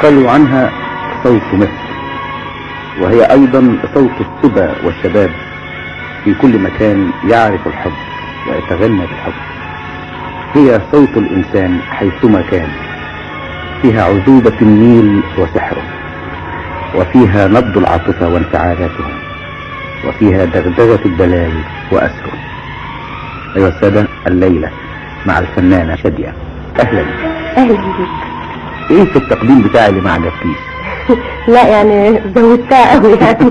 يقال عنها صوت مصر وهي ايضا صوت الصبا والشباب في كل مكان يعرف الحب ويتغنى بالحب هي صوت الانسان حيثما كان فيها عذوبة النيل وسحره وفيها نبض العاطفة وانفعالاتها وفيها دغدغة الدلال وأسره أيها السادة الليلة مع الفنانة شادية أهلا اهلا بيك إيه في التقديم بتاعي اللي ما عجبكيش لا يعني زودتها قوي يعني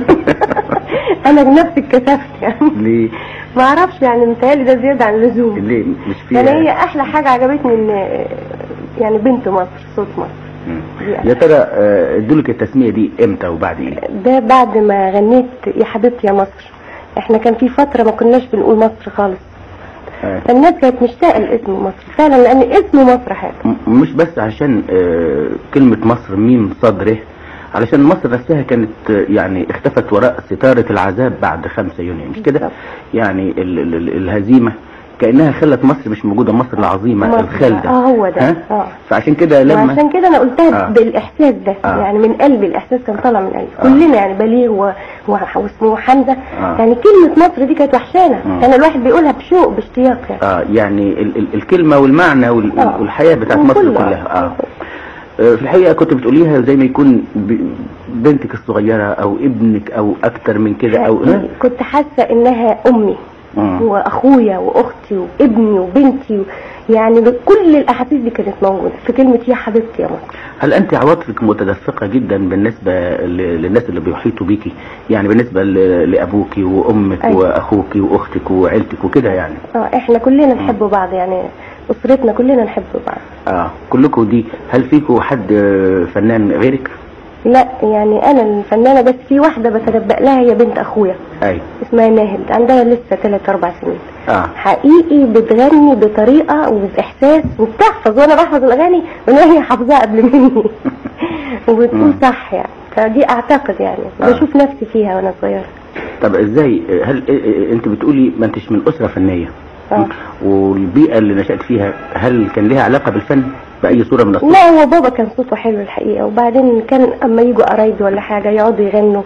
انا بنفسي اتكسفت يعني ليه ما اعرفش يعني متهيألي ده زياده عن اللزوم ليه مش فيها يعني هي احلى حاجه عجبتني ان يعني بنت مصر صوت مصر مم. دي يا ترى آه، ادولك التسمية دي امتى وبعد ايه ده بعد ما غنيت يا حبيبتي يا مصر احنا كان في فتره ما كناش بنقول مصر خالص آه. فالناس كانت مشتاقه لاسم مصر فعلا لان اسم مصر حاجه م- مش بس عشان آه، كلمة مصر ميم صدره علشان مصر نفسها كانت آه، يعني اختفت وراء ستارة العذاب بعد 5 يونيو مش كده بالظبط. يعني ال ال ال الهزيمة كأنها خلت مصر مش موجودة مصر العظيمة مصر. الخالدة اه هو ده ها؟ اه فعشان كده لما وعشان كده انا قلتها آه. بالاحساس ده آه. يعني من قلبي الاحساس كان طالع من قلبي آه. كلنا يعني بليغ و... و... واسمه حمزه آه. يعني كلمه مصر دي كانت وحشانه آه. كان الواحد بيقولها بشوق باشتياق يعني اه يعني ال ال الكلمة والمعنى وال آه. والحياة بتاعت مصر وكله. كلها اه آه، في الحقيقة كنت بتقوليها زي ما يكون ب- بنتك الصغيرة او ابنك او اكتر من كده او ها؟ كنت حاسه انها امي مم. واخويا واختي وابني وبنتي و... يعني كل الاحاسيس دي كانت موجوده في كلمه يا حبيبتي يا مصر هل انت عواطفك متدفقة جدا بالنسبة ل- للناس اللي بيحيطوا بيكي يعني بالنسبة ل- لابوكي وامك أيوة. واخوكي واختك وعيلتك وكده يعني اه احنا كلنا نحب بعض يعني اسرتنا كلنا نحب بعض اه كلكم دي هل فيكم حد آه، فنان غيرك لا يعني انا الفنانه بس في واحده بتنبأ لها هي بنت اخويا اي اسمها ناهد عندها لسه 3 4 سنين اه حقيقي بتغني بطريقه وباحساس وبتحفظ وانا بحفظ الاغاني من وهي حافظاها قبل مني وبتقول مم. صح يعني فدي اعتقد يعني آه. بشوف نفسي فيها وانا صغيره طب ازاي آه، هل آه، آه، انت بتقولي ما انتش من اسرة فنية اه والبيئة اللي نشأت فيها هل كان لها علاقة بالفن بأي صورة من الصور؟ لا هو بابا كان صوته حلو الحقيقه وبعدين كان اما يجوا قرايبي ولا حاجه يقعدوا يغنوا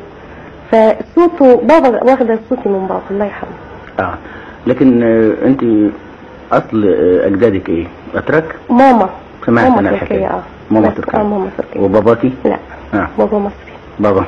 فصوته بابا واخده صوتي من بابا الله يرحمه اه لكن آه، انت اصل آه، اجدادك ايه؟ اتراك؟ ماما سمعت ماما انا تركية الحكاية اه ماما بس- تركية اه ماما تركية وباباكي؟ لا اه بابا مصري بابا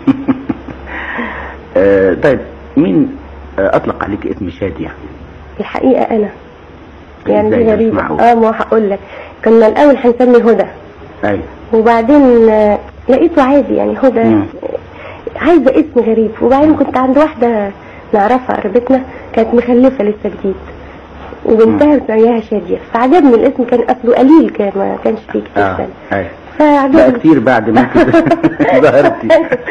آه طيب مين آه اطلق عليك اسم شادية؟ الحقيقة أنا يعني إزاي دي ده؟ غريبة معقول. اه ما هقول لك كنا الأول هنسمي هدى ايوه وبعدين آه، لقيته عادي يعني هدى مم. آه، عايزة اسم غريب وبعدين كنت عند واحدة نعرفها قريبتنا كانت مخلفة لسه جديد وبنتها مسمياها شادية فعجبني الاسم كان أصله قليل كان ما كانش فيه كتير اه سنة ايوه فعجبني بقى كتير بعد ما انت ظهرتي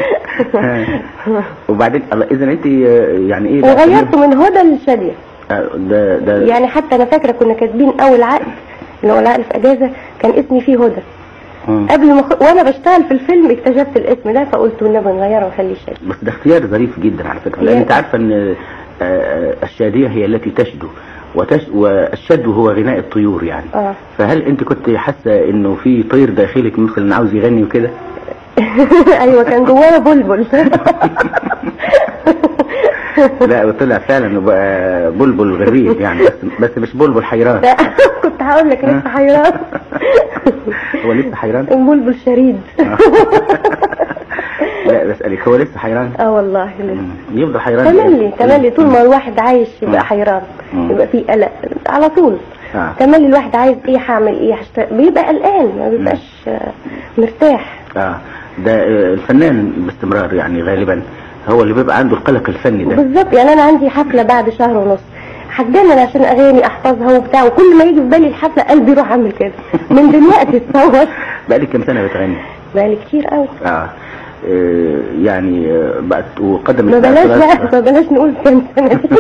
وبعدين الله اذا انت آه، يعني ايه بقى وغيرته من هدى لشادية آه، ده ده يعني حتى انا فاكره كنا كاتبين اول عقد اللي هو العقد في اجازه كان اسمي فيه هدى مم. قبل ما أخ... وانا بشتغل في الفيلم اكتشفت الاسم ده فقلت والنبي نغيره ونخليه شادي بس ده اختيار ظريف جدا على فكرة لان هي- انت عارفة ان آه، آه، الشادية هي التي تشدو وتش... والشدو هو غناء الطيور يعني اه فهل انت كنت حاسة انه في طير داخلك مثلا عاوز يغني وكده ايوه كان جوايا بلبل لا وطلع فعلا انه بقى بلبل غريب يعني بس, بس مش بلبل حيران لا، كنت هقول لك لسه حيران هو لسه حيران بلبل شريد لا بسألك هو لسه حيران اه والله لسه مم. يفضل حيران تملي تملي طول ما الواحد عايش مم. يبقى حيران مم. يبقى فيه قلق على طول آه. تملي الواحد عايز ايه هعمل ايه هشتغل بيبقى قلقان ما بيبقاش آه، مرتاح اه ده آه، الفنان باستمرار يعني غالبا هو اللي بيبقى عنده القلق الفني ده بالظبط يعني انا عندي حفله بعد شهر ونص هتجنن عشان اغاني احفظها وبتاع وكل ما يجي في بالي الحفله قلبي يروح اعمل كده من دلوقتي تصور بقالك كام سنة بتغني بقالي كتير قوي آه. آه، يعني آه، بقت وقدمت ما بلاش بقى بقى ما بلاش نقول كام سنه دي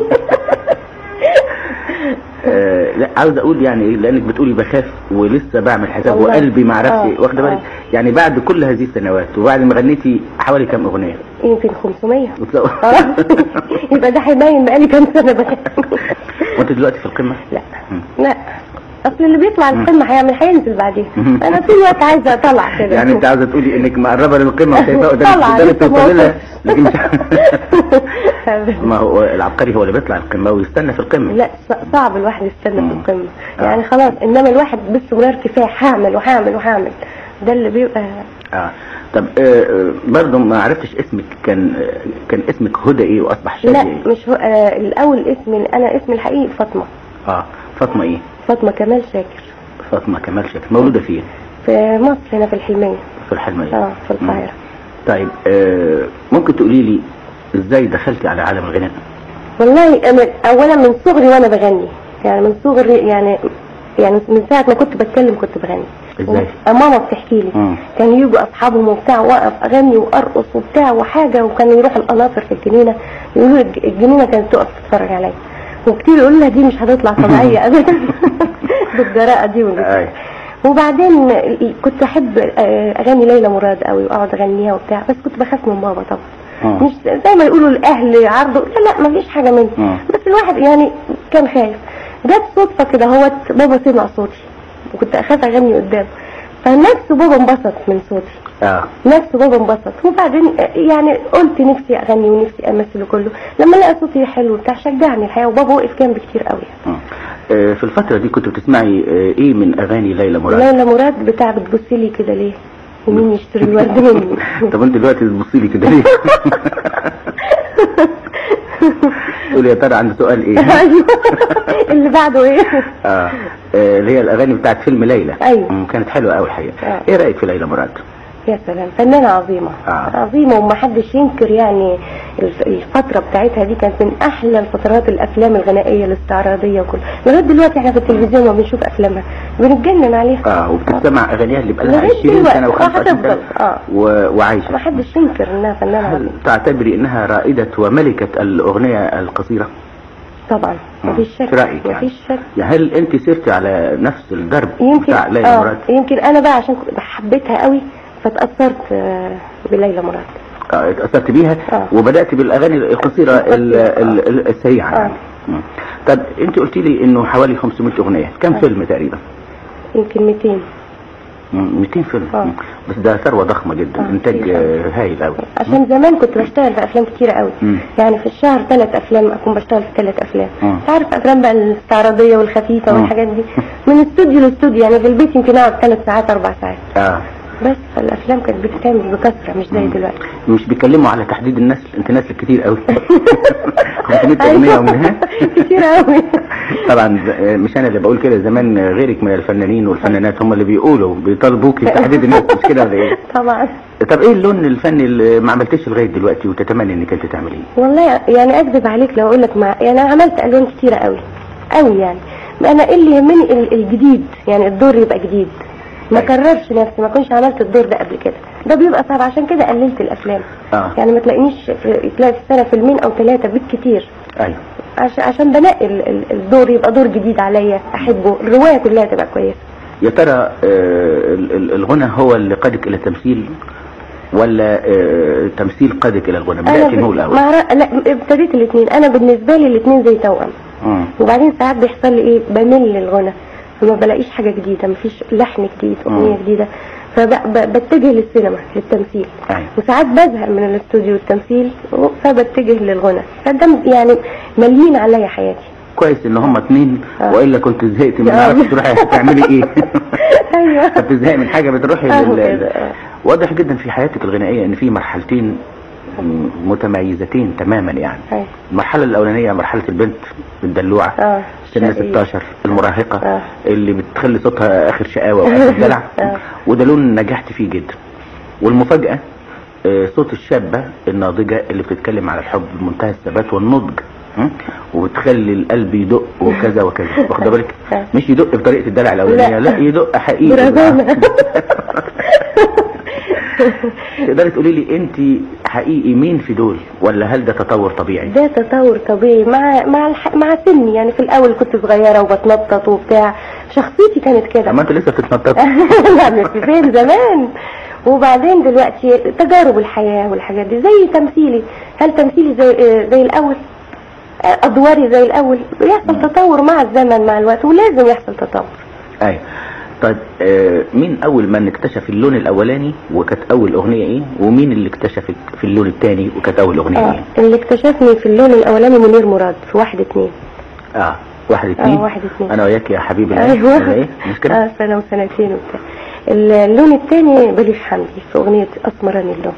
آه لا عاوز اقول يعني إيه، لانك بتقولي بخاف ولسه بعمل حساب والله. وقلبي ما اعرفش آه، واخده بالك آه. يعني بعد كل هذه السنوات وبعد ما غنيتي حوالي كام اغنيه يمكن 500 وتلاقوا- خلاص يبقى ده هيبين بقالي كام سنه بقى وانت دلوقتي في القمه لا مم. لا اصل اللي بيطلع القمه هيعمل هينزل بعدين مم. انا طول الوقت عايزه اطلع كده يعني انت عاوزه تقولي انك مقربه للقمه وشايفاها قدامك طبعاً، تقدري لسه ما توصلي لها وصلتش. لكن مش ما هو العبقري هو اللي بيطلع القمه ويستنى في القمه لا ص- صعب الواحد يستنى مم. في القمه آه. يعني خلاص انما الواحد باستمرار كفاح هعمل وهعمل وهعمل ده اللي بيبقى اه طب آه آه، برضه ما عرفتش اسمك كان آه، كان اسمك هدى ايه واصبح شادي لا ايه؟ مش هو آه الاول اسمي انا اسمي الحقيقي فاطمه اه فاطمه ايه؟ فاطمه كمال شاكر فاطمه كمال شاكر مولوده فين؟ في مصر هنا في الحلميه في الحلميه اه في القاهره طيب آه ممكن تقولي لي ازاي دخلتي على عالم الغناء؟ والله أنا اولا من صغري وانا بغني يعني من صغري يعني يعني من ساعه ما كنت بتكلم كنت بغني إزاي؟ و- ماما بتحكي لي مم. كانوا يجوا اصحابهم وبتاع واقف اغني وارقص وبتاع وحاجه وكانوا يروحوا القناصر في الجنينه يقولوا لي الج- الجنينه كانت تقف تتفرج عليا وكتير يقولوا لها دي مش هتطلع طبيعيه ابدا بالجراءه دي والبتاع. أي. وبعدين كنت احب آه، اغاني ليلى مراد قوي واقعد اغنيها وبتاع بس كنت بخاف من بابا طبعا مم. مش زي ما يقولوا الاهل عرضوا لا لا ما فيش حاجه منه مم. بس الواحد يعني كان خايف جت صدفه كده هو بابا سمع صوتي وكنت اخاف اغني قدامه فنفسه بابا انبسط من صوتي اه نفسه بابا انبسط وبعدين يعني قلت نفسي اغني ونفسي امثل كله لما لقى صوتي حلو بتاع شجعني الحقيقه وبابا وقف جنبي كتير قوي مم. آه، في الفترة دي كنت بتسمعي آه، ايه من اغاني ليلى مراد؟ ليلى مراد بتاع بتبص لي كده ليه ومين يشتري الورد مني طب انت دلوقتي بتبصي لي كده ليه؟ تقول يا ترى عندي سؤال ايه؟ أيوة. اللي بعده ايه آه. آه، اللي هي الاغاني بتاعت فيلم ليلى أيوة. مم، كانت حلوه قوي الحقيقه آه. ايه رايك في ليلى مراد؟ يا سلام فنانة عظيمة آه. عظيمة ومحدش ينكر يعني الف- الفترة بتاعتها دي كانت من أحلى الفترات الأفلام الغنائية الاستعراضية وكل لغاية دلوقتي احنا في التلفزيون ما بنشوف أفلامها بنتجنن عليها اه وبتسمع اغانيها اللي بقالها لغاية 20 سنه دلوقتي. و25 سنه وهتفضل. آه. و... وعايشه محدش ينكر إنها فنانة هل عظيمة تعتبري انها رائده وملكه الاغنيه القصيره؟ طبعا مم. مفيش شك في رايك يعني؟ مفيش شك يعني هل انت سرتي على نفس الدرب يمكن بتاع ليلى آه مراد؟ يمكن أنا بقى عشان كنت حبيتها قوي فتأثرت آه بليلى مراد آه، اتأثرت بيها آه. وبدأت بالأغاني القصيرة ال- ال- ال- السريعة آه. يعني مم. طب أنت قلت لي إنه حوالي 500 أغنية كم آه. فيلم تقريبا؟ يمكن 200 مم، 200 فيلم آه. مم. بس ده ثروة ضخمة جدا آه، إنتاج كتير آه، هايل أوي عشان زمان كنت بشتغل في افلام كتيرة قوي مم. يعني في الشهر ثلاث افلام اكون بشتغل في ثلاث افلام مم. انت عارف افلام بقى الاستعراضيه والخفيفه مم. والحاجات دي من استوديو لاستوديو يعني في البيت يمكن اقعد ثلاث ساعات اربع ساعات آه بس فالافلام كانت بتتعمل بكثره مش زي مم. دلوقتي مش بيتكلموا على تحديد النسل أنت نسل كتير أوي 500 أغنية أيوة. ومنها كتير قوي طبعا آه، مش أنا اللي بقول كده زمان آه، غيرك من الفنانين والفنانات هم اللي بيقولوا بيطالبوكي بتحديد النسل مش كده ولا إيه؟ طبعا طب إيه اللون الفني اللي ما عملتش لغاية دلوقتي وتتمنى إنك أنت تعمليه؟ والله يعني اكذب عليك لو اقول لك ما يعني انا عملت الوان كتيره قوي قوي يعني ما انا إيه اللي يهمني ال- الجديد يعني الدور يبقى جديد ما أيوة. كررش نفسي ما كنتش عملت الدور ده قبل كده ده بيبقى صعب عشان كده قللت الافلام آه. يعني ما تلاقينيش في تلاقي في السنه فيلمين او ثلاثه بالكتير أيوه عشان عشان بنقي ال- ال- الدور يبقى دور جديد عليا احبه الروايه كلها تبقى كويسه يا ترى آه، ال- ال- الغنى هو اللي قادك الى التمثيل ولا آه، التمثيل قادك الى الغنى بدات ب- هو الاول مع ر- لا ابتديت الاثنين انا بالنسبه لي الاثنين زي توأم مم. وبعدين ساعات بيحصل لي ايه بمل للغنى فما بلاقيش حاجه جديده مفيش لحن جديد اغنيه مم. جديده فبتجه للسينما للتمثيل أيوة. وساعات بزهق من الاستوديو والتمثيل فبتجه للغنى فده يعني مالين عليا حياتي كويس ان هم اتنين آه. والا كنت زهقت ما آه. نعرفش تروحي تعملي ايه ايوه فبتزهقي من حاجه بتروحي أهو لل... كده، آه. واضح جدا في حياتك الغنائيه ان في مرحلتين مم، متميزتين تماما يعني أيوة. المرحله الاولانيه مرحله البنت الدلوعه اه سن شقية. 16 المراهقة آه. اللي بتخلي صوتها آخر شقاوة وآخر دلع آه. وده لون نجحت فيه جدا والمفاجأة آه، صوت الشابة الناضجة اللي بتتكلم على الحب بمنتهى الثبات والنضج م? وبتخلي القلب يدق وكذا وكذا واخده بالك آه. مش يدق بطريقة الدلع الأولانية لا. لا يدق حقيقي برزانة. تقدري تقولي لي انت حقيقي مين في دول ولا هل ده تطور طبيعي ده تطور طبيعي مع مع الح... مع سني يعني في الاول كنت صغيره وبتنطط وبتاع شخصيتي كانت كده اما انت لسه بتتنططي لا مش فين زمان وبعدين دلوقتي تجارب الحياة والحاجات دي زي تمثيلي هل تمثيلي زي آه، زي الأول آه، أدواري زي الأول بيحصل تطور مع الزمن مع الوقت ولازم يحصل تطور ايوه طيب آه مين اول من اكتشف اللون الاولاني وكانت اول اغنيه ايه ومين اللي اكتشفت في اللون الثاني وكانت اول اغنيه اه ايه اللي اكتشفني في اللون الاولاني منير مراد في واحد اتنين اه واحد اتنين اه واحد اتنين انا وياك يا حبيبي ايوه ولا ايه مش كده اه سنة وسنتين وبتاع اللون الثاني بليغ حمدي في اغنية اسمراني اللون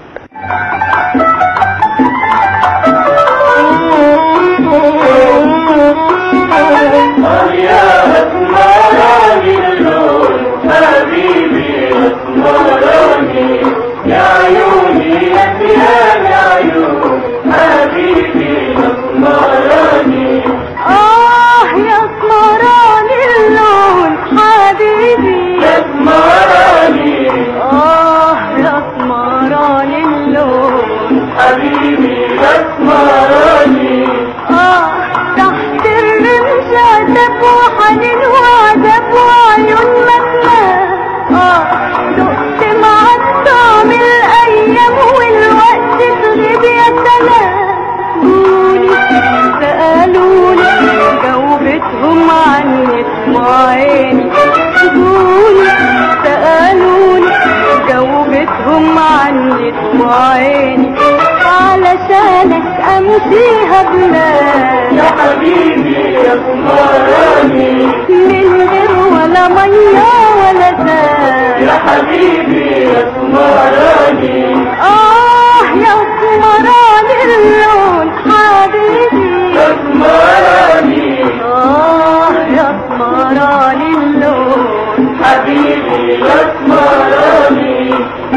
آه يا اسمراني اللون حبيبي يا اسمراني آه يا اسمراني اللون حبيبي يا اسمراني آه تحت الرمش عتب وحنين وعذاب وعيون مكنة آه دقت مع الطعم الأيام والوقت تغيب يا سلام قولي سألوني جاوبتهم عني اسمع عيني قولي سألوني جاوبتهم عني اسمع عيني علشانك امشيها بلاد يا حبيبي يا سمراني من غير ولا ميه ولا زاد يا حبيبي يا سمراني اه يا سمراني اللون حبيبي يا سمراني اه يا سمراني اللون حبيبي يا سمراني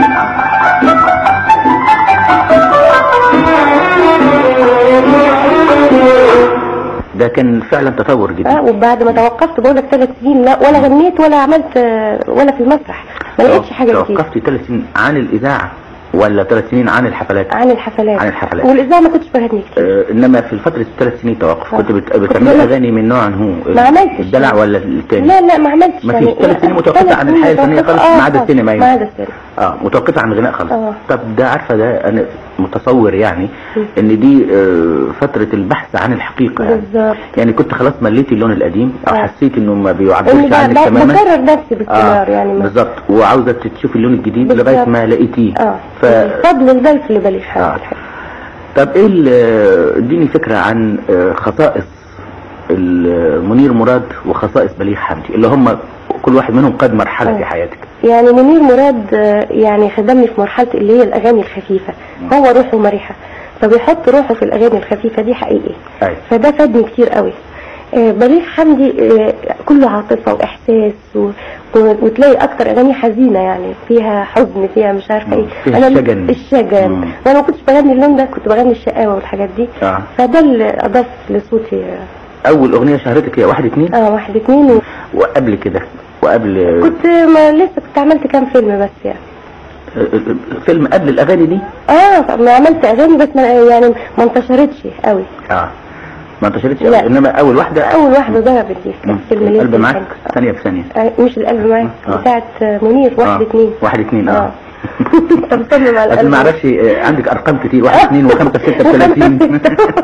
ده كان فعلا تطور جدا اه وبعد ما توقفت بقول لك ثلاث سنين لا ولا غنيت ولا عملت آه، ولا في المسرح ما لقيتش حاجه جديده توقفتي ثلاث سنين عن الاذاعه ولا ثلاث سنين عن الحفلات عن الحفلات عن الحفلات. والاذاعه ما كنتش بغني كتير آه انما في فتره الثلاث سنين توقف آه. كنت بت- كنت بتعملي بقول- اغاني من نوع هو ما عملتش. الدلع ولا الثاني لا لا ما عملتش ما يعني فيش ثلاث سنين متوقفة ثلاث عن سنين الحياة الفنية متوقفة. خالص، آه، ما عدا آه، السينما ما يعني. عدا السينما اه متوقفة عن الغناء خالص آه. طب ده عارفة ده انا متصور يعني ان دي آه، فترة البحث عن الحقيقة يعني بالظبط يعني كنت خلاص مليتي اللون القديم او آه. حسيت انه ما اني بيعبرش ب- عنك ب- تماما بكرر نفسي باستمرار يعني ما- بالظبط وعاوزة تشوفي اللون الجديد بالظبط. لغاية ما لقيتيه اه ف... فضل البلف اللي بليغ حمدي آه. الحقيقة. طب ايه ال- اديني فكرة عن آه، خصائص ال- منير مراد وخصائص بليغ حمدي اللي هم كل واحد منهم قد مرحلة آه. في حياتك يعني منير مراد آه، يعني خدمني في مرحلة اللي هي الأغاني الخفيفة هو روحه مرحة فبيحط روحه في الأغاني الخفيفة دي حقيقي أيوة. فده فادني كتير قوي آه، بليغ حمدي آه، كله عاطفة وإحساس و... و... وتلاقي أكتر أغاني حزينة يعني فيها حزن فيها مش عارفة مم. إيه فيها أنا الشجن. الشجن مم. وأنا ما كنتش بغني اللون ده كنت بغني الشقاوة والحاجات دي آه. فده اللي أضاف لصوتي آه، اول اغنية شهرتك هي واحد اتنين اه واحد اتنين و... وقبل كده وقبل كنت ما لسه كنت عملت كام فيلم بس يعني فيلم قبل الاغاني دي اه ما عملت اغاني بس ما يعني ما انتشرتش قوي اه ما انتشرتش لا. أوي. انما اول واحدة اول واحده ضربت دي مم. كانت فيلم ليلة القلب معاك الحج. ثانية بثانية آه، مش القلب معاك آه. بتاعت منير واحد آه. اتنين واحد اتنين اه اه انت مصمم على بس القلب ما اعرفش آه، عندك ارقام كتير واحد اتنين وخمسة ستة وثلاثين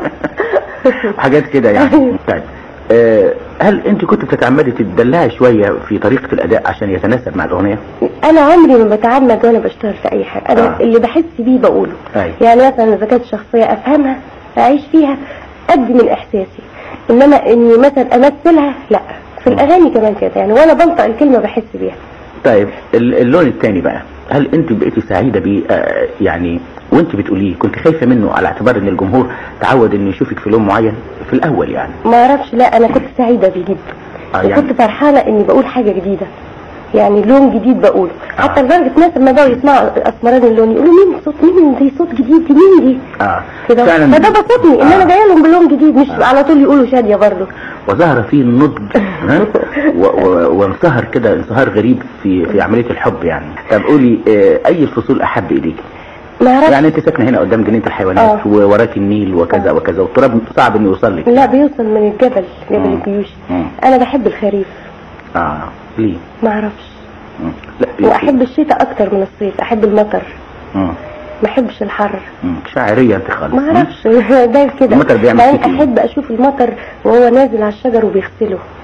وحاجات كده يعني طيب آه، هل انت كنت بتتعمدي تدلعي شوية في طريقة الاداء عشان يتناسب مع الاغنية انا عمري ما بتعمد وانا بشتغل في اي حاجه انا آه. اللي بحس بيه بقوله أيوة. يعني مثلا اذا كانت شخصيه افهمها اعيش فيها قد من احساسي انما اني مثلا امثلها لا في الاغاني كمان كده يعني وانا بنطق الكلمه بحس بيها طيب ال- اللون الثاني بقى هل انت بقيتي سعيدة بيه آه، يعني وانت بتقوليه كنت خايفة منه على اعتبار ان الجمهور تعود انه يشوفك في لون معين في الاول يعني ما اعرفش لا انا كنت سعيده بيه جدا آه، يعني- وكنت فرحانه اني بقول حاجه جديده يعني لون جديد بقوله آه. حتى لدرجه ناس لما بقوا يسمعوا اسمران اللون يقولوا مين صوت مين دي صوت جديد دي مين دي اه كده فعلا فده بسطني ان آه. انا جايه لهم بلون جديد مش على طول يقولوا شاديه برضه وظهر فيه النضج ها و- و- وانصهر كده انصهار غريب في في عمليه الحب يعني طب قولي آه، اي الفصول احب اليك ما اعرفش يعني انت ساكنه هنا قدام جنينه الحيوانات آه. ووراك النيل وكذا آه. وكذا والتراب صعب انه يوصل لك لا بيوصل من الجبل جبل مم. الجيوش مم. انا بحب الخريف اه ليه ما اعرفش مم. لا واحب الشتاء اكتر من الصيف احب المطر مم. ما احبش الحر مم. شاعريه انت خالص ما اعرفش ده كده المطر بيعمل بعدين فيك إيه؟ احب اشوف المطر وهو نازل على الشجر وبيغسله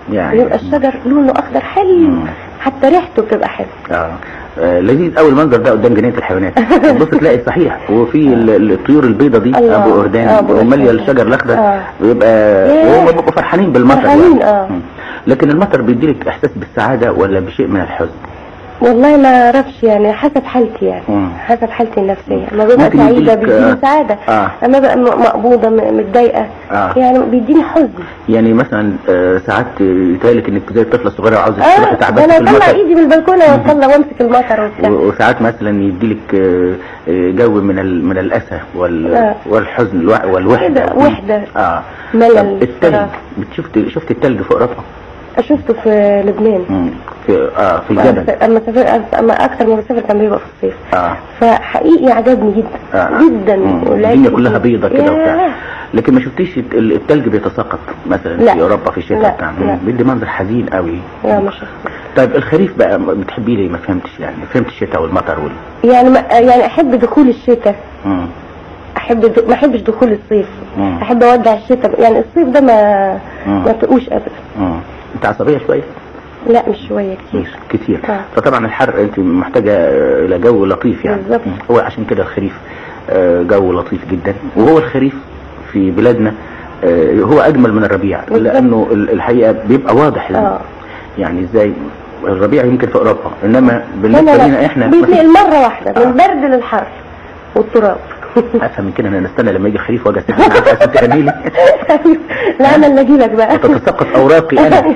يعني بيبقى الشجر لونه اخضر حلو مم. حتى ريحته بتبقى حلوه اه آه، لذيذ قوي المنظر ده قدام جنينه الحيوانات تبص تلاقي صحيح وفي ال- ال- الطيور البيضه دي الله. ابو آه، اردان أبو وماليه أردان. الشجر الاخضر آه. بيبقى ياه. وهم بيبقوا فرحانين بالمطر فرحانين، يعني. آه. مم. لكن المطر بيديلك احساس بالسعاده ولا بشيء من الحزن والله ما اعرفش يعني حسب حالتي يعني مم. حسب حالتي النفسيه لما ببقى ممكن سعيده يديلك، بيديني آه، سعاده آه. اما ببقى م- مقبوضه م- متضايقه آه. يعني بيديني حزن يعني مثلا آه، ساعات يتهيألك انك زي الطفله الصغيره وعاوزه اه تروحي ده تعبانه انا في اطلع المطر ايدي من البلكونه واطلع وامسك المطر وبتاع و- وساعات مثلا يديلك آه، آه، جو من ال- من الاسى وال- آه. والحزن الوع- والوحده كده، وحدة. اه ملل، طب التلج فراغ. شفت شفت التلج في اوروبا شفته في لبنان مم. في اه في الجبل اما سافر اما اكتر ما بسافر كان بيبقى في الصيف اه فحقيقي عجبني جدا آه. جدا مم. ولعبت الدنيا كلها فيه. بيضة كده وبتاع ياه. لكن ما شفتيش الت- التلج بيتساقط مثلا لا. في اوروبا في الشتاء لا. بتاع لا. مم. بيدي منظر حزين قوي لا ما شفته طيب الخريف بقى بتحبيه ليه ما فهمتش يعني فهمت الشتاء والمطر وال يعني ما يعني احب دخول الشتاء مم. احب د... ما احبش دخول الصيف مم. احب اودع الشتاء يعني الصيف ده ما مم. ما تقوش ابدا مم. انت عصبية شوية لا مش شويه كتير كتير آه. فطبعا الحر انت محتاجة آه، الى جو لطيف يعني بالظبط. مم. هو عشان كده الخريف آه، جو لطيف جدا وهو الخريف في بلادنا آه، هو اجمل من الربيع بالظبط. لانه ال- الحقيقة بيبقى واضح اه يعني ازاي الربيع يمكن في اوروبا انما لا بالنسبه لا لنا لا احنا بيتنقل مره واحده آه. من البرد للحر والتراب افهم من كده انا نستنى لما يجي الخريف واجي اسافر معاك عشان تغني لي لا انا اللي اجيلك بقى وتتساقط اوراقي انا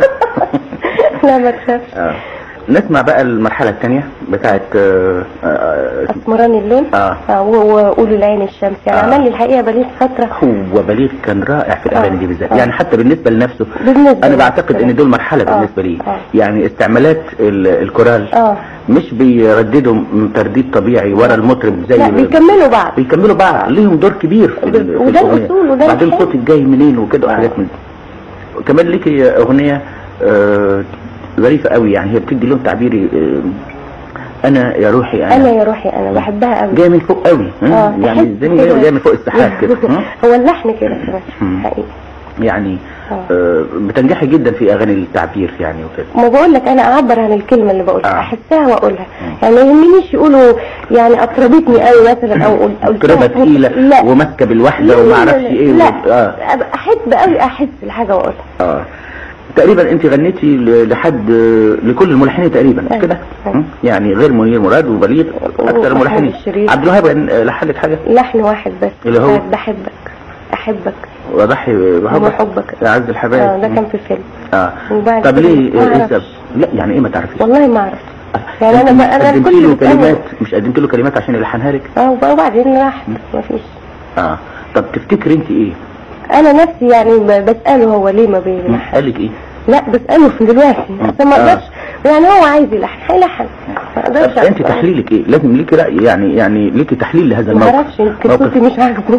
لا ما تخافش آه. نسمع بقى المرحله الثانيه بتاعت آه، آه، اسمراني اللون اه اه وقولوا العين الشمس يعني آه. عمل لي الحقيقه بقالي فتره هو بليغ كان رائع في الاغاني دي بالذات آه. يعني حتى بالنسبه لنفسه بالنسبة انا لي. بعتقد ان دول مرحله آه. بالنسبه لي آه. يعني استعمالات ال- الكورال اه مش بيرددوا من ترديد طبيعي ورا المطرب زي لا بيكملوا بعض بيكملوا بعض ليهم دور كبير في, وده- ال- في وده الأغنية. الأصول وده بعدين الحلو. صوتك جاي منين وكده آه. وحاجات من كمان ليكي اغنيه آه، ظريفه قوي يعني هي بتدي لون تعبيري آه، انا يا روحي انا, انا يا روحي انا بحبها قوي جايه من فوق قوي ها؟ اه يعني تحس زي ما كده. جايه جاية من فوق السحاب كده ها؟ هو اللحن كده مم. كمان حقيقي يعني آه. آه، بتنجحي جدا في اغاني التعبير يعني وكده ما بقول لك انا اعبر عن الكلمه اللي بقولها آه. احسها واقولها مم. يعني ما يهمنيش يقولوا يعني اطربتني قوي مثلا او او تربة تقيلة لا وماسكة بالوحدة لا، وما لا، اعرفش لا، ايه لا و- اه أبقى احب قوي احس الحاجه واقولها اه تقريبا انت غنيتي ل- لحد لكل الملحنين تقريبا مش أيوة. كده أيوة. م? يعني غير منير مراد وبليغ اكثر وأحمد الملحنين الشريف. عبد الوهاب غن- لحن لك حاجه لحن واحد بس اللي هو؟ بتاعت بحبك احبك وضحي بحبك وبحبك. يا عز الحبايب اه ده م. كان في فيلم اه وبعد طب كده ليه ما ايه أعرفش. السبب لا يعني ايه ما تعرفيش والله ما اعرف يعني أنت انا مش انا قدمت كل له اللي بتقوله- كلمات مش قدمت له كلمات عشان يلحنها لك اه وب- وبعدين راح ما فيش اه طب تفتكري انت ايه انا نفسي يعني ب- بساله هو ليه ما م? بيلحن قال لك ايه لا بساله في دلوقتي عشان ما آه. اقدرش يعني هو عايز يلحن هيلحن ما طب اقدرش انت أعرف. تحليلك ايه لازم ليكي راي يعني يعني ليكي تحليل لهذا ما الموقف اعرفش يمكن موقف- صوتي مش عاجبه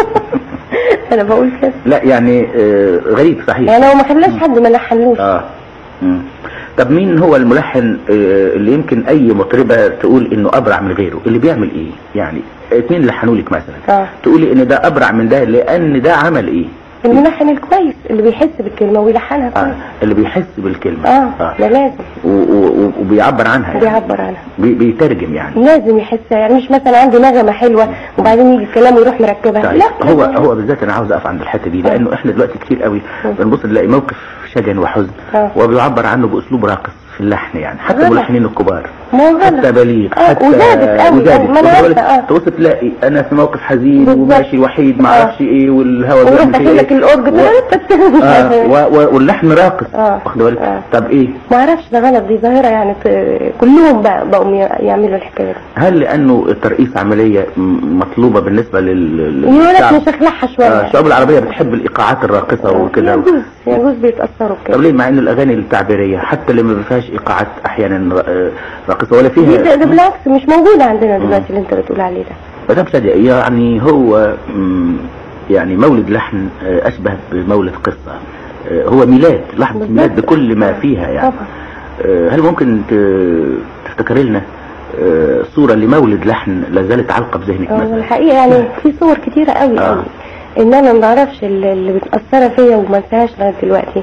انا بقول كده لا يعني آه غريب صحيح يعني هو ما خلاش حد ما لحنلوش اه مم. طب مين هو الملحن آه، اللي يمكن اي مطربة تقول انه ابرع من غيره اللي بيعمل ايه يعني اتنين لحنوا لك مثلا اه تقولي ان ده ابرع من ده لان ده عمل ايه الملحن الكويس اللي بيحس بالكلمه ويلحنها آه. كويس اللي بيحس بالكلمة اه ده لازم و- و- وبيعبر عنها يعني. بيعبر عنها بي- بيترجم يعني لازم يحسها يعني مش مثلا عنده نغمه حلوه وبعدين يجي الكلام ويروح مركبها طيب لا هو لازم هو بالذات انا عاوز اقف عند الحته دي لانه احنا دلوقتي كتير قوي مم. بنبص نلاقي موقف شجن وحزن آه. وبيعبر عنه باسلوب راقص في اللحن يعني حتى غلط. الملحنين الكبار ما هو حتى غلط بليغ آه، حتى وزادت قوي، وزادت. ما أنا واخد بالك؟ عارفة، آه. تبص تلاقي انا في موقف حزين بالظبط. وماشي وحيد ما اعرفش ايه والهوا ويروح بيعمل فيه داخل لك إيه. الاورج و... آه و... و... واللحن راقص آه. واخد بالك آه. طب ايه ما اعرفش ده غلط دي ظاهره يعني ت- كلهم بقى بقوا يعملوا الحكايه دي هل لانه الترقيص عمليه م- مطلوبه بالنسبه لل يقول لك للشعب؟ نشخلعها شويه آه، الشعوب العربيه بتحب الايقاعات الراقصه وكده يجوز يجوز بيتاثروا طب بكده ليه مع ان الاغاني التعبيريه حتى اللي ما فيهاش ايقاعات احيانا را- راقصه ولا دي فيها ده ده بالعكس مش موجوده عندنا دلوقتي اللي انت بتقول عليه ده مدام شادية يعني هو مم، يعني مولد لحن آه، اشبه بمولد قصه آه، هو ميلاد لحظه بالظبط. ميلاد بكل ما فيها يعني طبعا آه، هل ممكن ت- تفتكري لنا آه، صوره لمولد لحن لا زالت علقه بذهنك هو مثلا الحقيقه يعني في صور كتيره قوي آه. قوي انما ما بعرفش اللي اللي بتاثر فيا وما انساهاش لغايه دلوقتي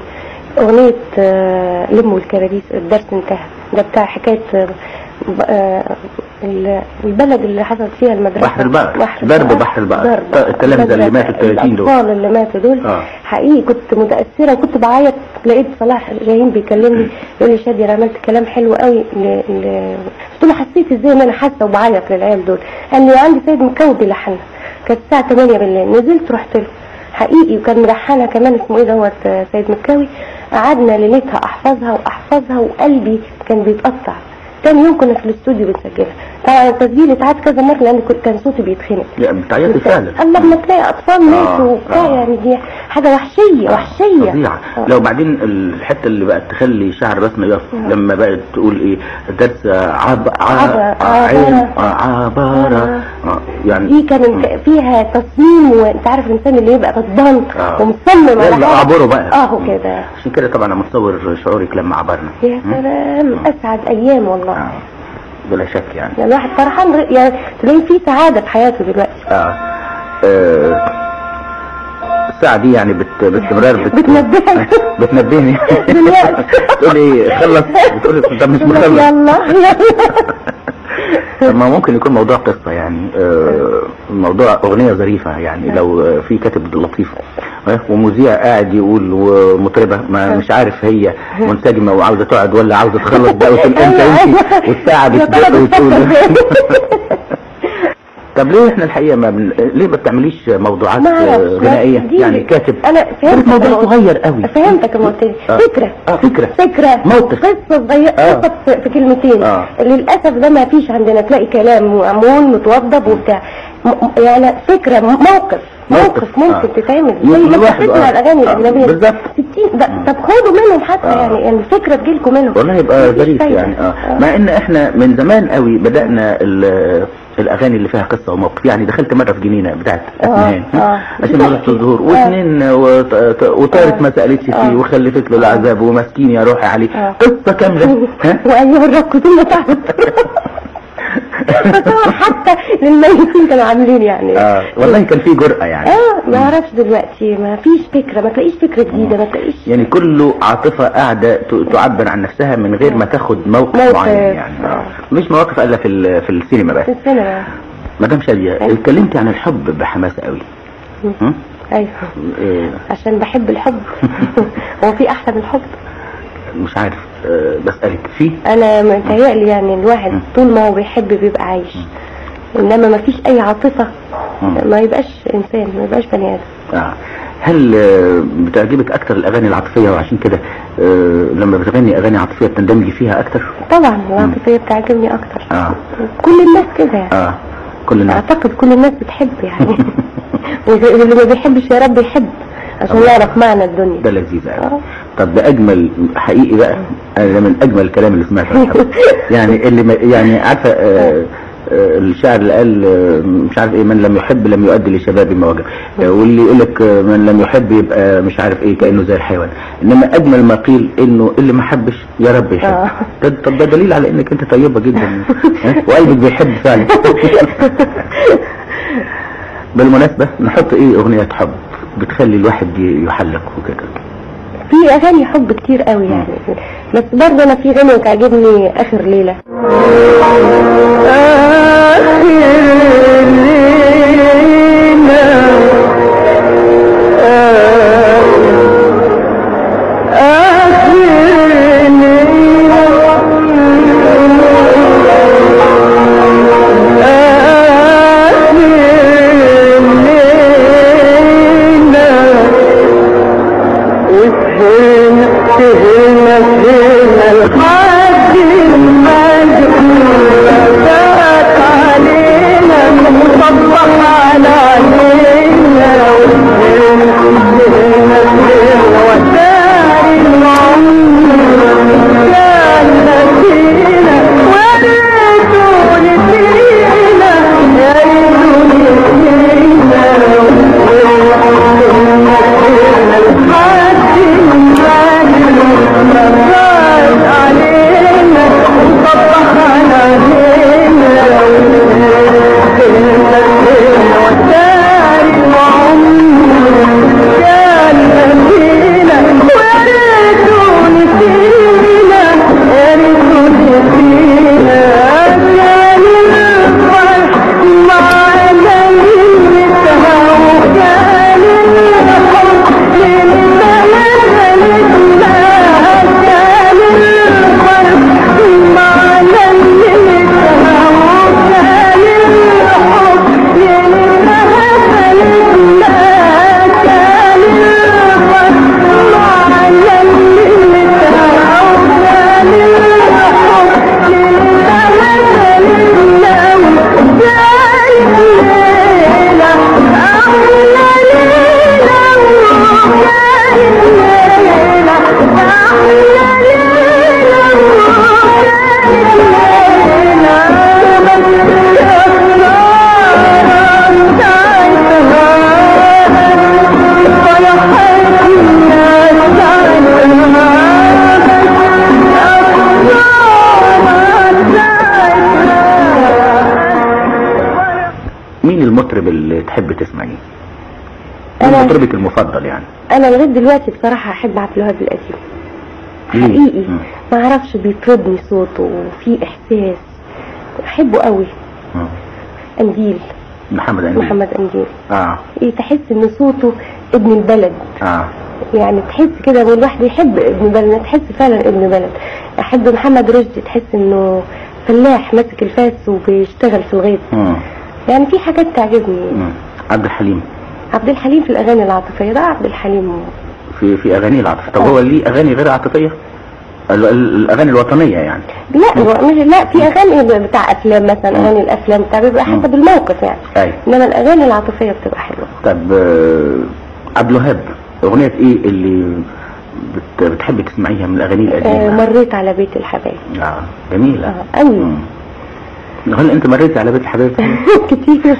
أغنية آه، لموا الكراريس الدرس انتهى ده بتاع حكاية آه، ب- آه، ال- البلد اللي حصلت فيها المدرسة بحر البقر. بحر ضرب البقر. بحر البقر. ضرب. التلامذة اللي المدرسة، ماتوا التلاتين دول. الأطفال اللي ماتوا دول آه. حقيقي كنت متأثرة وكنت بعيط لقيت صلاح جاهين بيكلمني يقول لي شادي انا عملت كلام حلو قوي ل... ل... قلت له حسيت ازاي ان انا حاسة وبعيط للعيال دول قال لي عندي سيد مكوي بيلحنها كانت الساعة 8 بالليل نزلت رحت له حقيقي وكان ملحنها كمان اسمه ايه دوت آه، سيد مكاوي قعدنا ليلتها احفظها واحفظها وقلبي كان بيتقطع تاني يوم كنا في الاستوديو بنسجلها طبعا التسجيل اتعاد كذا مرة لان كنت كان صوتي بيتخنق لا، بتعيطي فعلا الله لما تلاقي اطفال ماتوا آه، وبتاع آه. يعني دي حاجة وحشية وحشية فظيعة آه. لو بعدين الحتة اللي بقت تخلي شعر راسنا يقف لما بقت تقول ايه درس عب عب- عب عين عبارة. عبارة آه، يعني دي كان فيها تصميم وانت عارف الانسان اللي يبقى غضبان آه. ومصمم على يلا حاجة اعبره بقى اهو كده عشان كده طبعا انا متصور شعورك لما عبرنا يا سلام اسعد ايام والله آه. بلا شك يعني يعني الواحد فرحان ر- يعني تلاقيه فيه سعادة في حياته دلوقتي آه. آه. الساعة دي يعني بت... باستمرار بت... بتنبهك. بتنبهني دلوقتي. تقولي خلص بتقولي طب مش يقول لك مخلص يلا يلا طب ما ممكن يكون موضوع قصة يعني آه، موضوع أغنية ظريفة يعني لو آه، في كاتب لطيف آه، ومذيع قاعد يقول ومطربة ما مش عارف هي منسجمة وعاوزة تقعد ولا عاوزة تخلص بقى وتقول انت أيوة، انت أيوة. والساعة يا بتدق ترى وتقول بتفكر طب ليه احنا الحقيقة ما بن... ليه ما بتعمليش موضوعات ما آه، اعرفش غنائية دي- يعني كاتب انا فهمت موضوع صغير قوي فهمتك لما قلت لي آه. فكرة اه فكرة فكرة موقف. قصة صغيرة آه. قصة في- في كلمتين آه. للأسف ده ما فيش عندنا تلاقي كلام معمول متوضب وبتاع م- م- يعني فكرة م- موقف موقف. موقف ممكن آه. تتعمل يبقى زي ما الواحد، بتسمع آه. الأغاني آه. الأجنبية بالظبط. 60 ده- طب خدوا منهم حتى آه. يعني يعني الفكرة تجيلكم منهم والله يبقى مفيش ظريف فايدة. يعني اه مع ان احنا من زمان قوي بدأنا ال- الاغاني اللي فيها قصة وموقف يعني دخلت مرة في جنينة بتاعت آه، اثنين آه. عشان مرة الظهور آه. واثنين وط- ط- وطارت آه. ما سألتش فيه آه. وخلفت له العذاب ومسكين يا روحي عليه آه. قصة كاملة ها وأيها الراكدون تعبت فطبعا حتى للميتين كانوا عاملين يعني اه والله كان في جرأة يعني اه ما اعرفش دلوقتي ما فيش فكرة ما تلاقيش فكرة جديدة ما تلاقيش يعني كله عاطفة قاعدة ت- تعبر عن نفسها من غير ما تاخد موقف, موقف. معين يعني آه. مش مواقف الا في ال- في السينما بس في السينما مدام شادية أيوة. اتكلمتي عن الحب بحماسة قوي هم؟ ايوه إيه، عشان بحب الحب هو في احلى من الحب مش عارف آه، بسألك في انا متهيألي يعني الواحد طول ما هو بيحب بيبقى عايش انما ما فيش اي عاطفة مم. ما يبقاش انسان ما يبقاش بني ادم آه. هل آه، بتعجبك اكتر الاغاني العاطفية وعشان كده آه، لما بتغني اغاني عاطفية بتندمجي فيها اكتر طبعا العاطفية بتعجبني اكتر اه كل الناس كده يعني اه كل الناس اعتقد كل الناس بتحب يعني واللي ما بيحبش يا رب يحب عشان طبعا. يعرف معنى الدنيا ده لذيذ قوي آه. طب ده اجمل حقيقي بقى انا ده من اجمل الكلام اللي سمعته عن الحب. يعني اللي ما يعني عارفه آه آه الشاعر اللي قال آه، مش عارف ايه من لم يحب لم يؤدي لشباب ما وجب آه، واللي يقول لك آه، من لم يحب يبقى مش عارف ايه كانه زي الحيوان انما اجمل ما قيل انه اللي ما حبش يا رب يحب آه. ده- طب ده دليل على انك انت طيبه جدا ها؟ وقلبك بيحب فعلا بالمناسبه نحط ايه اغنيه حب بتخلي الواحد ي- يحلق وكده في اغاني حب كتير قوي يعني بس برضه انا في غنوة تعجبني اخر ليلة علينا مين المطرب اللي تحب تسمعيه؟ أنا- مين مطربك المفضل يعني؟ انا لغايه دلوقتي بصراحه احب عبد الوهاب القديم ليه؟ حقيقي مم. ما اعرفش بيطربني صوته وفي احساس احبه قوي مم. قنديل محمد أنديل محمد قنديل اه ايه تحس ان صوته ابن البلد اه يعني تحس كده من الواحد يحب ابن بلد تحس فعلا ابن بلد احب محمد رشدي تحس انه فلاح ماسك الفاس وبيشتغل في الغيط مم. يعني في حاجات تعجبني مم. عبد الحليم عبد الحليم في الاغاني العاطفيه ده عبد الحليم في في اغاني العاطفه طب هو ليه اغاني غير عاطفيه؟ ال- ال- الاغاني الوطنيه يعني لا هو مش لا في اغاني بتاع افلام مثلا اغاني الافلام بتاع بيبقى حسب الموقف يعني ايوه انما الاغاني العاطفيه بتبقى حلوه طب آه، عبد الوهاب اغنيه ايه اللي بت- بتحب تسمعيها من الاغاني آه القديمه؟ مريت على بيت الحبايب اه جميله اه قوي مم. هل انت مريتي على بيت الحبايب؟ كتير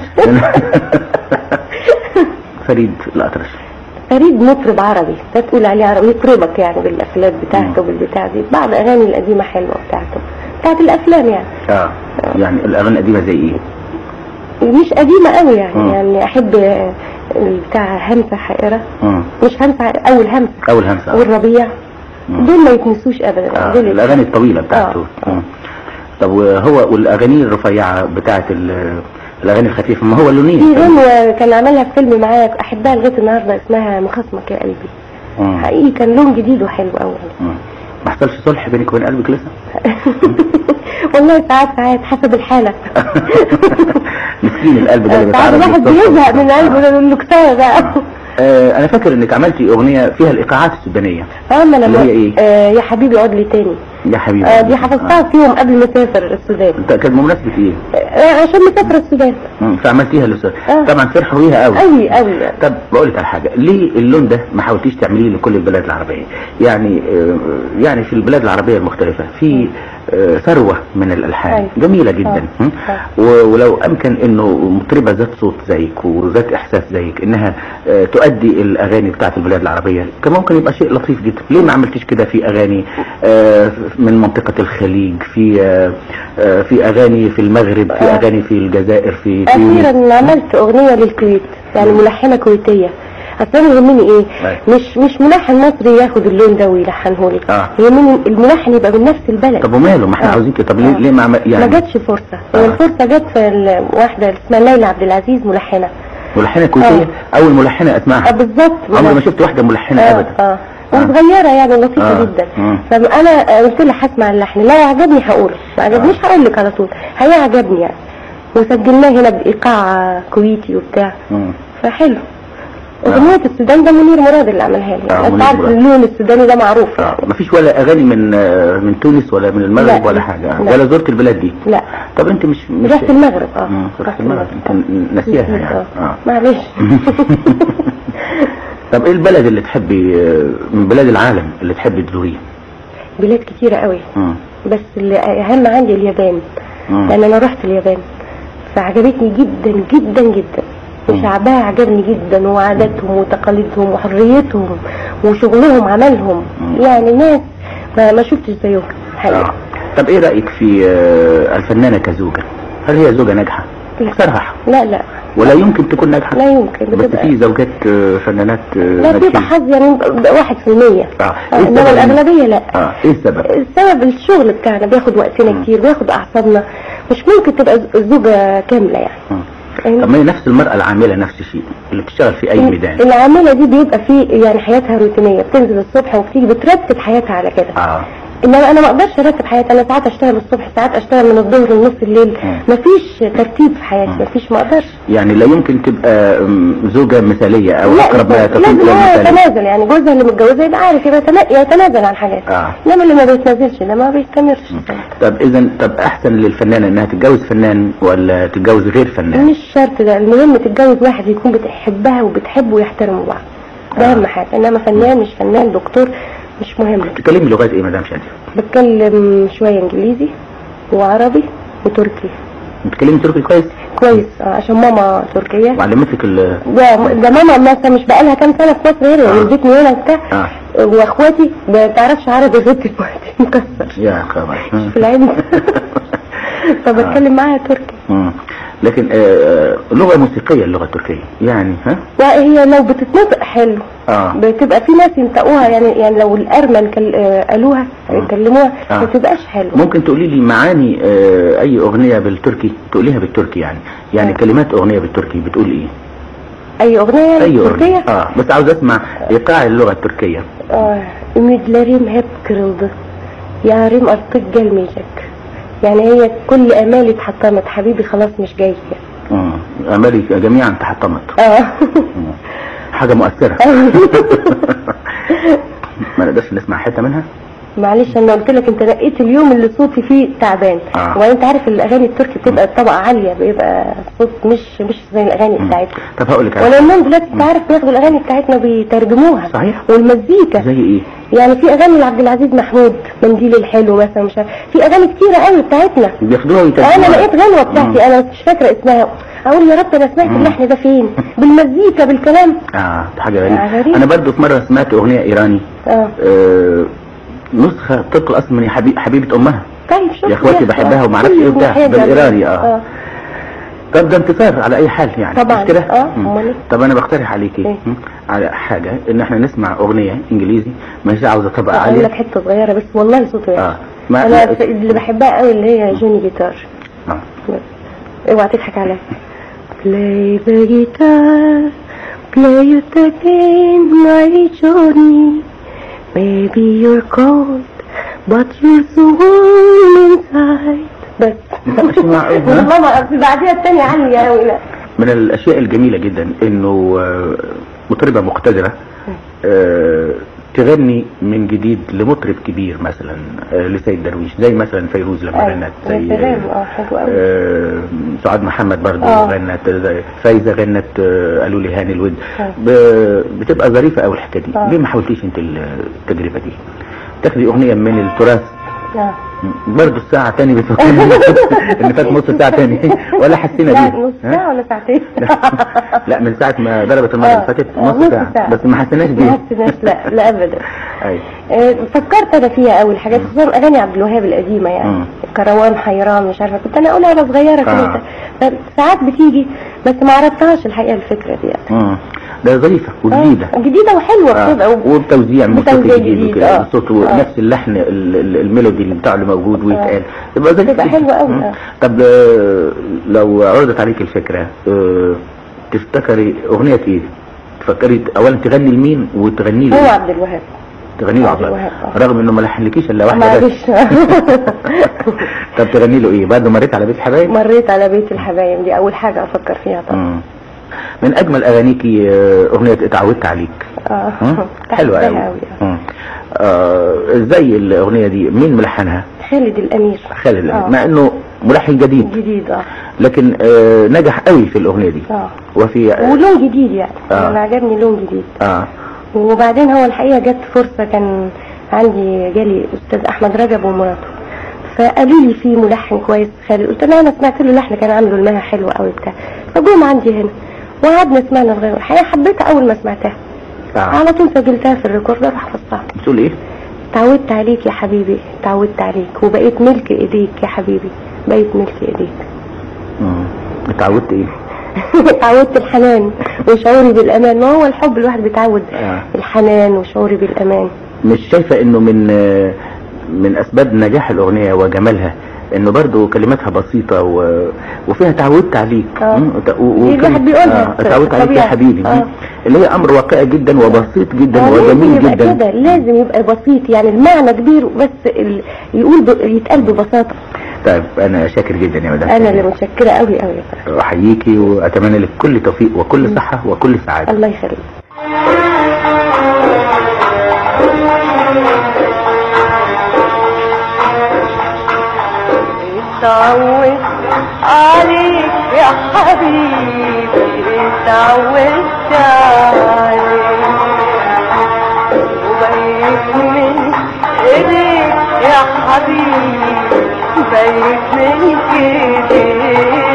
فريد الاطرش فريد مطرب عربي لا تقول عليه عربي يطربك يعني بالافلام بتاعته بالبتاع دي بعض الاغاني القديمه حلوه بتاعته بتاعت الافلام يعني اه يعني الاغاني القديمه زي ايه؟ مش قديمه قوي يعني مم. يعني احب آه، بتاع همسه حائره مم. مش همسه اول همسه اول همسه والربيع مم. دول ما يتنسوش ابدا آه. دول الاغاني الطويله بتاعته آه. مم. طب وهو والاغاني الرفيعه بتاعت ال- الاغاني الخفيفه ما هو في لونين غنوة كان عملها في فيلم معايا احبها لغايه النهارده اسمها مخاصمك يا قلبي مم. حقيقي كان لون جديد وحلو قوي مم. ما حصلش صلح بينك وبين قلبك لسه؟ والله ساعات ساعات حسب الحاله مسكين القلب ده اللي ساعات بيتعرض الواحد للصلح. بيزهق من قلبه ده يقول له كفايه بقى آه انا فاكر انك عملتي اغنيه فيها الايقاعات السودانيه اما اللي لما هي إيه؟ آه يا حبيبي عد لي تاني يا حبيبي آه دي حفظتها في يوم قبل ما اسافر السودان انت كانت بمناسبه ايه؟ آه عشان مسافر السودان مم. فعملتيها لسه آه. طبعا فرحوا بيها قوي قوي قوي طب بقول لك على حاجه ليه اللون ده ما حاولتيش تعمليه لكل البلاد العربيه يعني آه، يعني في البلاد العربيه المختلفه في آه، ثروه من الالحان أيوة. جميله جدا آه. م? و- ولو امكن انه مطربه ذات صوت زيك وذات احساس زيك انها آه، تؤدي الاغاني بتاعت البلاد العربيه كان ممكن يبقى شيء لطيف جدا ليه ما عملتيش كده في اغاني آه، من منطقه الخليج في آه، آه، في اغاني في المغرب في آه. اغاني في الجزائر في في اخيرا عملت اغنيه للكويت يعني ملحنه كويتيه اصل انا يهمني ايه أيوة. مش مش ملحن مصري ياخد اللون ده ويلحنه لي آه. يهمني الملحن يبقى من نفس البلد طب وماله ما احنا آه. عاوزين كده طب ليه آه. ليه ما عمل يعني ما جاتش فرصه آه. هي الفرصه جت في ال- واحده اسمها ليلى عبد العزيز ملحنه ملحنه كويتيه اول ملحنه اه اسمعها بالظبط عمري ما شفت واحده ملحنه اه ابدا اه وصغيرة يعني لطيفة آه. جدا مم. فأنا قلت لها هسمع اللحن لا عجبني هقوله ما عجبنيش هقول لك على طول هي عجبني يعني وسجلناه هنا بإيقاع كويتي وبتاع مم. فحلو أغنية السودان ده منير مراد اللي عملها لي آه، يعني منير أنت عارف مراد. اللون السوداني ده معروف اه يعني. مفيش ولا اغاني من آه، من تونس ولا من المغرب لا. ولا حاجه لا. ولا زرت البلاد دي لا طب انت مش مش رحت المغرب اه مم، رحت رحت المغرب انت ناسيها يعني اه اه معلش طب ايه البلد اللي تحبي آه، من بلاد العالم اللي تحبي تزوريه بلاد كتيرة قوي مم. بس اللي أهم عندي اليابان مم. لأن أنا رحت اليابان فعجبتني جدا جدا جدا مم. وشعبها عجبني جدا وعاداتهم وتقاليدهم وحريتهم وشغلهم عملهم مم. يعني ناس ما, ما شفتش زيهم حقيقة آه. طب ايه رايك في آه، الفنانه كزوجه هل هي زوجه ناجحه لا. صراحه لا لا ولا يمكن تكون ناجحه لا يمكن بس بتبقى في زوجات آه، فنانات آه، لا بتبقى ناجحين حظ يعني بيبقى واحد في المية اه آه، ايه انما السبب؟ الأغلبية لا اه ايه السبب السبب الشغل بتاعنا بياخد وقتنا كتير بياخد أعصابنا مش ممكن تبقى ز- زوجة كاملة يعني مم. فاهم؟ طب ما هي نفس المرأة العاملة نفس الشيء اللي بتشتغل في أي ميدان العاملة دي بيبقى فيه يعني حياتها روتينية بتنزل الصبح وبتيجي بترتب حياتها على كده اه انما انا ما اقدرش ارتب حياتي انا ساعات اشتغل الصبح ساعات اشتغل من الظهر لنص الليل مم. مفيش ترتيب في حياتي مم. مفيش ما اقدرش يعني لا يمكن تبقى أم، زوجة مثالية أو لا أقرب ما تكون لازم إلى هو المثالية يتنازل يعني جوزها اللي متجوزها يبقى عارف يبقى يتنا- يتنازل عن حاجات آه. انما اللي ما بيتنازلش ده ما بيستمرش طب إذا طب أحسن للفنانة إنها تتجوز فنان ولا تتجوز غير فنان مش شرط ده المهم تتجوز واحد يكون بتحبها وبتحبه ويحترموا بعض ده آه. اهم حاجه انما فنان مش فنان دكتور مش مهم تتكلمي لغات إيه مدام شادية بتكلم شويه انجليزي وعربي وتركي بتتكلمي تركي كويس كويس آه، عشان ماما تركيه وعلمتك ال ده ده ماما مثلا مش بقالها كام سنه في مصر هنا آه. ولدتني هنا وبتاع آه. واخواتي ما بتعرفش عربي غير دلوقتي مكسر يا خبر في العلم فبتكلم معاها تركي مم. لكن آه، آه، لغه موسيقيه اللغه التركيه يعني ها وهي لو بتتنطق حلو اه بتبقى في ناس ينطقوها يعني يعني لو الارمن كل- آه، قالوها يكلموها آه. ما تبقاش حلوه ممكن تقولي لي معاني آه، اي اغنيه بالتركي تقوليها بالتركي يعني يعني آه. كلمات اغنيه بالتركي بتقول ايه اي اغنيه يعني اي اغنيه تركيه اه بس عاوز اسمع ايقاع اللغه التركيه آه، Ümitlerim hep kırıldı. Yarim artık gelmeyecek. يعني هي كل امالي اتحطمت حبيبي خلاص مش جاي اه امالي جميعا تحطمت اه حاجه مؤثره ما نقدرش نسمع حته منها معلش انا قلت لك انت نقيت اليوم اللي صوتي فيه تعبان آه. وبعدين انت عارف الاغاني التركي بتبقى طبقه عاليه بيبقى صوت مش مش زي الاغاني بتاعتنا طب هقول لك على ولانهم دلوقتي انت عارف بياخدوا الاغاني بتاعتنا بيترجموها صحيح. والمزيكا زي ايه يعني في اغاني لعبد العزيز محمود منديل الحلو مثلا مش عارف في اغاني كتيره قوي بتاعتنا بياخدوها ويترجموها انا لقيت غنوه مم. بتاعتي انا مش فاكره اسمها اقول يا رب انا سمعت اللحن ده فين بالمزيكا بالكلام اه حاجه غريبه آه، غريب. انا برضو في مره سمعت اغنيه ايراني اه آه نسخه طبق الاصل من حبيب حبيبه امها طيب شوف يا اخواتي بحبها وما اعرفش ايه وبتاع بالايراني اه طب ده انتصار على اي حال يعني طبعا. مش كده اه، مم. امال ايه؟ طب انا بقترح عليكي ايه؟ مم، على حاجه ان احنا نسمع اغنيه انجليزي مش عاوزه طبقه اقول عاليه لك حته صغيره بس والله صوته اه وحش ما انا لا- اللي بحبها قوي اللي هي جوني جيتار آه. اوعى تضحك عليا play the guitar play it again my Johnny maybe you're cold but you're so warm inside بس مش معقول، ها؟ والله ما أصل بعديها التانية عالية قوي لا من الاشياء الجميله جدا انه آه، مطربه مقتدره آه، تغني من جديد لمطرب كبير مثلا آه، لسيد درويش زي مثلا فيروز لما أيوة. غنت يا زي سلام اه حلو قوي آه، سعاد محمد برضه آه. غنت زي فايزه غنت آه، قالوا لي هاني الود آه. ب- بتبقى ظريفه قوي الحكايه دي آه. ليه ما حاولتيش انت التجربه دي تاخدي اغنيه من التراث اه برضه الساعة تاني بتفكرني ان فات نص ساعة تاني ولا حسينا لا بيه نص ها؟ ساعة ولا ساعتين لا من ساعة ما ضربت المرة اللي فاتت آه، نص ساعة بس ما حسيناش ما بيه حسيناش لا لا ابدا ايوه آه، فكرت انا فيها قوي الحاجات خصوصا اغاني عبد الوهاب القديمه يعني مم. كروان حيران مش عارفه كنت انا اقولها وانا صغيره آه. كده ساعات بتيجي بس ما عرفتهاش الحقيقه الفكره دي يعني مم. ده ظريفة وجديدة آه، جديده وحلوه آه. بتبقى و- وبتوزيع موسيقي بتوزيع جديد جديد، وكده آه. الصوت آه. نفس اللحن ال- ال- الميلودي اللي بتاعه اللي موجود ويتقال يبقى ظريف بتبقى جداً. حلوة أوي، مم. آه. طب آه، لو عرضت عليك الفكرة آه، تفتكري أغنية ايه؟ تفكري اولا تغني لمين وتغني له هو إيه؟ عبد الوهاب تغني له عبد عبد الوهاب، آه. رغم انه ما لحنلكيش الا واحده بس معلش طب تغني له ايه بعد ما مريت على بيت الحبايب مريت على بيت الحبايب دي اول حاجه افكر فيها طبعا مم. من اجمل اغانيكي آه، اغنيه اتعودت عليك اه مم. حلوه قوي بحبها أوي، آه. مم. آه، ازاي الاغنيه دي مين ملحنها خالد الامير خالد آه. مع انه ملحن جديد جديد اه لكن آه، نجح قوي في الاغنيه دي اه وفي ولون جديد يعني آه. انا عجبني لون جديد اه وبعدين هو الحقيقه جت فرصه كان عندي جالي استاذ احمد رجب ومراته فقالوا لي في ملحن كويس خالد قلت له انا سمعت له لحن كان عامله المها حلو قوي بتاع فجم عندي هنا وقعدنا سمعنا لغايه الحقيقه حبيتها اول ما سمعتها اه على طول سجلتها في الريكوردر وحفظتها بتقول ايه تعودت عليك يا حبيبي تعودت عليك وبقيت ملك ايديك يا حبيبي بقيت ملك ايديك مم. اتعودت ايه تعودت الحنان وشعوري بالامان ما هو الحب الواحد بيتعود آه. الحنان وشعوري بالامان مش شايفه انه من آه، من اسباب نجاح الاغنيه وجمالها انه برضو كلماتها بسيطة و... وفيها تعودت عليك آه. مم، وت- و... دي وكلمة- الواحد بيقولها آه، في تعودت عليك يا الطبيعة. حبيبي آه. مم. اللي هي امر واقعي جدا وبسيط جدا آه، لازم وجميل يبقى جدا كده لازم يبقى بسيط يعني المعنى كبير بس ال... يقول ب... يتقال ببساطة طيب انا شاكر جدا يا مدام انا اللي متشكرة قوي قوي يا فرح. احييكي واتمنى لك كل توفيق وكل صحة وكل سعادة الله يخليك اتعودت عليك يا حبيبي اتعودت عليك وبقيت من ايديك يا حبيبي بقيت من ايديك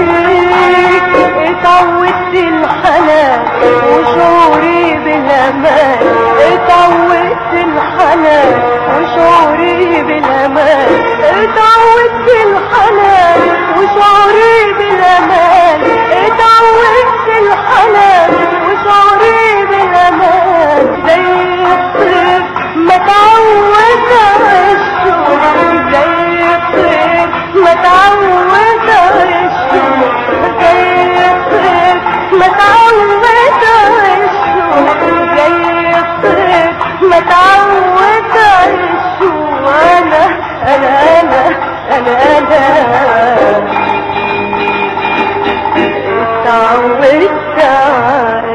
اتعودت الحنان وشعوري بالامان اتعودت الحنان وشعوري بالامان اتعودت الحنان وشعوري بالامان اتعودت اعيش وانا انا انا انا انا اتعودت اعيش